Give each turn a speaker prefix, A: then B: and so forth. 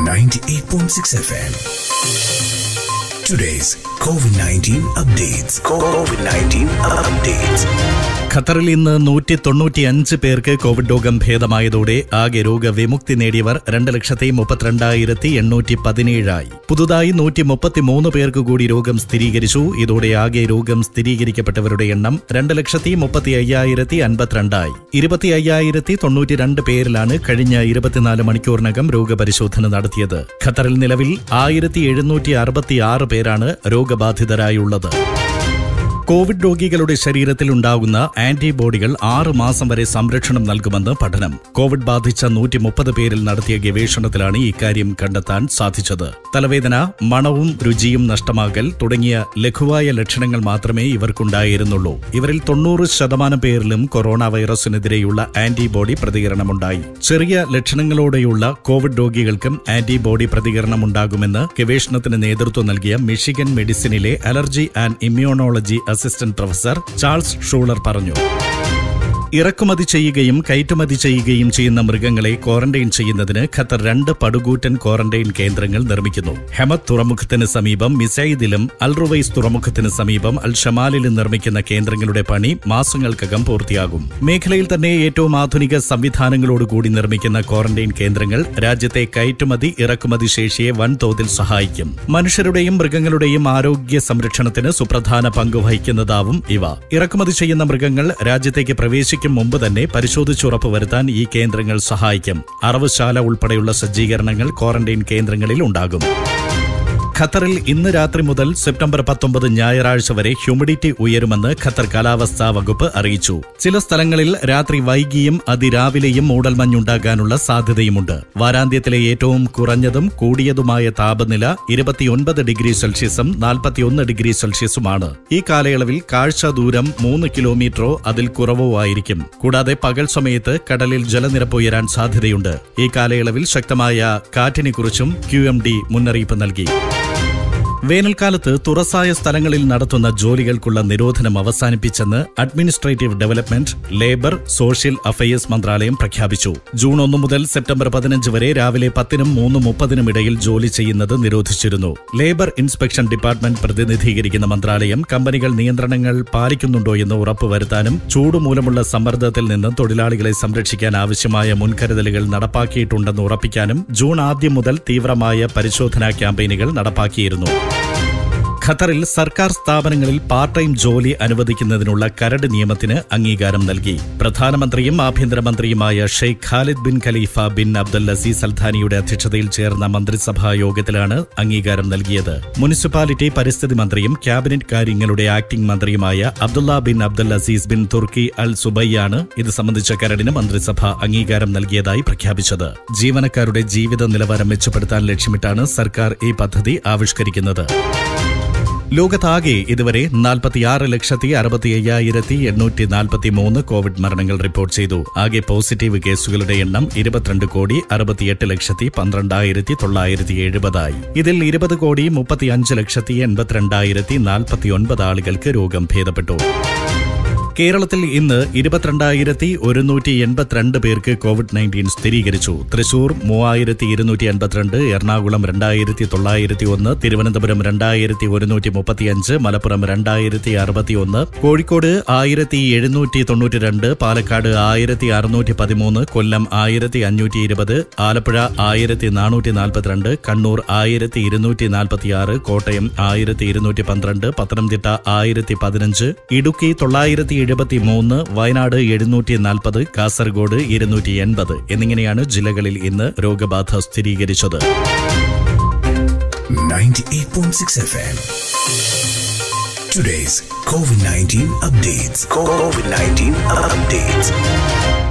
A: 98.6 FM. Today's COVID 19 updates. COVID 19 updates.
B: ഖത്തറിൽ ഇന്ന് നൂറ്റി തൊണ്ണൂറ്റിയഞ്ച് പേർക്ക് കോവിഡ് രോഗം ഭേദമായതോടെ ആകെ രോഗവിമുക്തി നേടിയവർ രണ്ട് ലക്ഷത്തി മുപ്പത്തിരണ്ടായിരത്തി എണ്ണൂറ്റി പതിനേഴായി പുതുതായി നൂറ്റി മുപ്പത്തിമൂന്ന് പേർക്ക് കൂടി രോഗം സ്ഥിരീകരിച്ചു ഇതോടെ ആകെ രോഗം സ്ഥിരീകരിക്കപ്പെട്ടവരുടെ എണ്ണം രണ്ട് ലക്ഷത്തി മുപ്പത്തി അയ്യായിരത്തി അൻപത്തിരണ്ടായി ഇരുപത്തി അയ്യായിരത്തി തൊണ്ണൂറ്റിരണ്ട് പേരിലാണ് കഴിഞ്ഞ ഇരുപത്തിനാല് മണിക്കൂറിനകം രോഗപരിശോധന നടത്തിയത് ഖത്തറിൽ നിലവിൽ ആയിരത്തി എഴുന്നൂറ്റി അറുപത്തിയാറ് പേരാണ് രോഗബാധിതരായുള്ളത് കോവിഡ് രോഗികളുടെ ശരീരത്തിൽ ഉണ്ടാകുന്ന ആന്റിബോഡികൾ ആറ് മാസം വരെ സംരക്ഷണം നൽകുമെന്ന് പഠനം കോവിഡ് ബാധിച്ച നൂറ്റി മുപ്പത് പേരിൽ നടത്തിയ ഗവേഷണത്തിലാണ് ഇക്കാര്യം കണ്ടെത്താൻ സാധിച്ചത് തലവേദന മണവും രുചിയും നഷ്ടമാകൽ തുടങ്ങിയ ലഘുവായ ലക്ഷണങ്ങൾ മാത്രമേ ഇവർക്കുണ്ടായിരുന്നുള്ളൂ ഇവരിൽ തൊണ്ണൂറ് ശതമാനം പേരിലും കൊറോണ വൈറസിനെതിരെയുള്ള ആന്റിബോഡി പ്രതികരണമുണ്ടായി ചെറിയ ലക്ഷണങ്ങളോടെയുള്ള കോവിഡ് രോഗികൾക്കും ആന്റിബോഡി പ്രതികരണമുണ്ടാകുമെന്ന് ഗവേഷണത്തിന് നേതൃത്വം നൽകിയ മിഷിഗൻ മെഡിസിനിലെ allergy and immunology assistant professor Charles Schuler പറഞ്ഞു ഇറക്കുമതി ചെയ്യുകയും കയറ്റുമതി ചെയ്യുകയും ചെയ്യുന്ന മൃഗങ്ങളെ ക്വാറന്റൈൻ ചെയ്യുന്നതിന് ഖത്തർ രണ്ട് പടുകൂറ്റൻ ക്വാറന്റൈൻ കേന്ദ്രങ്ങൾ നിർമ്മിക്കുന്നു ഹെമത് തുറമുഖത്തിന് സമീപം മിസൈദിലും അൽറുവൈസ് തുറമുഖത്തിന് സമീപം അൽ ഷമാലിലും നിർമ്മിക്കുന്ന കേന്ദ്രങ്ങളുടെ പണി മാസങ്ങൾക്കകം പൂർത്തിയാകും മേഖലയിൽ തന്നെ ഏറ്റവും ആധുനിക സംവിധാനങ്ങളോടുകൂടി നിർമ്മിക്കുന്ന ക്വാറന്റൈൻ കേന്ദ്രങ്ങൾ രാജ്യത്തെ കയറ്റുമതി ഇറക്കുമതി ശേഷിയെ വൻതോതിൽ സഹായിക്കും മനുഷ്യരുടെയും മൃഗങ്ങളുടെയും ആരോഗ്യ സംരക്ഷണത്തിന് സുപ്രധാന പങ്ക് വഹിക്കുന്നതാവും ഇവ ഇറക്കുമതി ചെയ്യുന്ന മൃഗങ്ങൾ രാജ്യത്തേക്ക് പ്രവേശിക്കും മുമ്പ് തന്നെ പരിശോധിച്ച് ഉറപ്പുവരുത്താൻ ഈ കേന്ദ്രങ്ങൾ സഹായിക്കും അറവുശാല ഉൾപ്പെടെയുള്ള സജ്ജീകരണങ്ങൾ ക്വാറന്റൈൻ കേന്ദ്രങ്ങളിൽ ഉണ്ടാകും ഖത്തറിൽ ഇന്ന് രാത്രി മുതൽ സെപ്റ്റംബർ പത്തൊമ്പത് ഞായറാഴ്ച വരെ ഹ്യൂമിഡിറ്റി ഉയരുമെന്ന് ഖത്തർ കാലാവസ്ഥാ വകുപ്പ് അറിയിച്ചു ചില സ്ഥലങ്ങളിൽ രാത്രി വൈകിയും അതിരാവിലെയും മൂടൽമഞ്ഞുണ്ടാകാനുള്ള സാധ്യതയുമുണ്ട് വാരാന്ത്യത്തിലെ ഏറ്റവും കുറഞ്ഞതും കൂടിയതുമായ താപനില ഇരുപത്തിയൊൻപത് ഡിഗ്രി സെൽഷ്യസും നാൽപ്പത്തിയൊന്ന് ഡിഗ്രി സെൽഷ്യസുമാണ് ഈ കാലയളവിൽ കാഴ്ച ദൂരം മൂന്ന് കിലോമീറ്ററോ അതിൽ കുറവോ ആയിരിക്കും കൂടാതെ പകൽ സമയത്ത് കടലിൽ ജലനിരപ്പ് ഉയരാൻ സാധ്യതയുണ്ട് ഈ കാലയളവിൽ ശക്തമായ കാറ്റിനെക്കുറിച്ചും ക്യു എം ഡി മുന്നറിയിപ്പ് നൽകി വേനൽക്കാലത്ത് തുറസായ സ്ഥലങ്ങളിൽ നടത്തുന്ന ജോലികൾക്കുള്ള നിരോധനം അവസാനിപ്പിച്ചെന്ന് administrative development labour social affairs മന്ത്രാലയം പ്രഖ്യാപിച്ചു ജൂൺ ഒന്ന് മുതൽ സെപ്റ്റംബർ പതിനഞ്ച് വരെ രാവിലെ പത്തിനും മൂന്ന് മുപ്പതിനും ഇടയിൽ ജോലി ചെയ്യുന്നത് നിരോധിച്ചിരുന്നു ലേബർ ഇൻസ്പെക്ഷൻ ഡിപ്പാർട്ട്മെന്റ് പ്രതിനിധീകരിക്കുന്ന മന്ത്രാലയം കമ്പനികൾ നിയന്ത്രണങ്ങൾ പാലിക്കുന്നുണ്ടോ എന്ന് ഉറപ്പുവരുത്താനും ചൂട് മൂലമുള്ള സമ്മർദ്ദത്തിൽ നിന്ന് തൊഴിലാളികളെ സംരക്ഷിക്കാൻ ആവശ്യമായ മുൻകരുതലുകൾ നടപ്പാക്കിയിട്ടുണ്ടെന്ന് ഉറപ്പിക്കാനും ജൂൺ ആദ്യം മുതൽ തീവ്രമായ പരിശോധനാ ക്യാമ്പയിനുകൾ നടപ്പാക്കിയിരുന്നു ഖത്തറിൽ സർക്കാർ സ്ഥാപനങ്ങളിൽ പാർട്ട് ടൈം ജോലി അനുവദിക്കുന്നതിനുള്ള കരട് നിയമത്തിന് അംഗീകാരം നൽകി പ്രധാനമന്ത്രിയും ആഭ്യന്തരമന്ത്രിയുമായ Sheikh Khalid bin Khalifa bin Abdul Aziz അൽഥാനിയുടെ അധ്യക്ഷതയിൽ ചേർന്ന മന്ത്രിസഭാ യോഗത്തിലാണ് അംഗീകാരം നൽകിയത് മുനിസിപ്പാലിറ്റി പരിസ്ഥിതി മന്ത്രിയും ക്യാബിനറ്റ് കാര്യങ്ങളുടെ ആക്ടിംഗ് മന്ത്രിയുമായ Abdullah bin Abdul Aziz bin Turki Al സുബയ്യാണ് ഇത് സംബന്ധിച്ച കരടിന് മന്ത്രിസഭ അംഗീകാരം നൽകിയതായി പ്രഖ്യാപിച്ചത് ജീവനക്കാരുടെ ജീവിത നിലവാരം മെച്ചപ്പെടുത്താൻ ലക്ഷ്യമിട്ടാണ് സർക്കാർ ഈ പദ്ധതി ആവിഷ്കരിക്കുന്നത് ലോകത്താകെ ഇതുവരെ നാൽപ്പത്തിയാറ് ലക്ഷത്തി അറുപത്തി അയ്യായിരത്തി എണ്ണൂറ്റി നാൽപ്പത്തി മൂന്ന് കോവിഡ് മരണങ്ങൾ റിപ്പോർട്ട് ചെയ്തു ആകെ പോസിറ്റീവ് കേസുകളുടെ എണ്ണം ഇരുപത്തിരണ്ട് കോടി അറുപത്തിയെട്ട് ലക്ഷത്തി പന്ത്രണ്ടായിരത്തി തൊള്ളായിരത്തി എഴുപതായി ഇതിൽ ഇരുപത് കോടി മുപ്പത്തിയഞ്ച് ലക്ഷത്തി എൺപത്തിരണ്ടായിരത്തി നാൽപ്പത്തിയൊൻപത് ആളുകൾക്ക് രോഗം ഭേദപ്പെട്ടു കേരളത്തിൽ ഇന്ന് ഇരുപത്തിരണ്ടായിരത്തി ഒരുന്നൂറ്റി എൺപത്തിരണ്ട് പേർക്ക് കോവിഡ് നയൻറ്റീൻ സ്ഥിരീകരിച്ചു തൃശൂർ മൂവായിരത്തി ഇരുന്നൂറ്റി എൺപത്തിരണ്ട് എറണാകുളം രണ്ടായിരത്തി തൊള്ളായിരത്തി ഒന്ന് തിരുവനന്തപുരം രണ്ടായിരത്തി ഒരുന്നൂറ്റി മുപ്പത്തിയഞ്ച് മലപ്പുറം രണ്ടായിരത്തി അറുപത്തിയൊന്ന് കോഴിക്കോട് ആയിരത്തി എഴുന്നൂറ്റി തൊണ്ണൂറ്റി രണ്ട് പാലക്കാട് ആയിരത്തി അറുന്നൂറ്റി പതിമൂന്ന് കൊല്ലം ആയിരത്തി അഞ്ഞൂറ്റി ഇരുപത് ആലപ്പുഴ ആയിരത്തി നാനൂറ്റി നാൽപ്പത്തിരണ്ട് കണ്ണൂർ ആയിരത്തി ഇരുന്നൂറ്റി നാൽപ്പത്തിയാറ് കോട്ടയം ആയിരത്തി ഇരുന്നൂറ്റി പന്ത്രണ്ട് പത്തനംതിട്ട ആയിരത്തി പതിനഞ്ച് ഇടുക്കി തൊള്ളായിരത്തി എഴുപത്തിമൂന്ന് വയനാട് എഴുന്നൂറ്റി നാൽപ്പത് കാസർഗോഡ് ഇരുന്നൂറ്റി എൺപത് എന്നിങ്ങനെയാണ് ജില്ലകളിൽ ഇന്ന് രോഗബാധ സ്ഥിരീകരിച്ചത്
A: 98.6 FM. Today's COVID 19 updates. COVID 19 updates.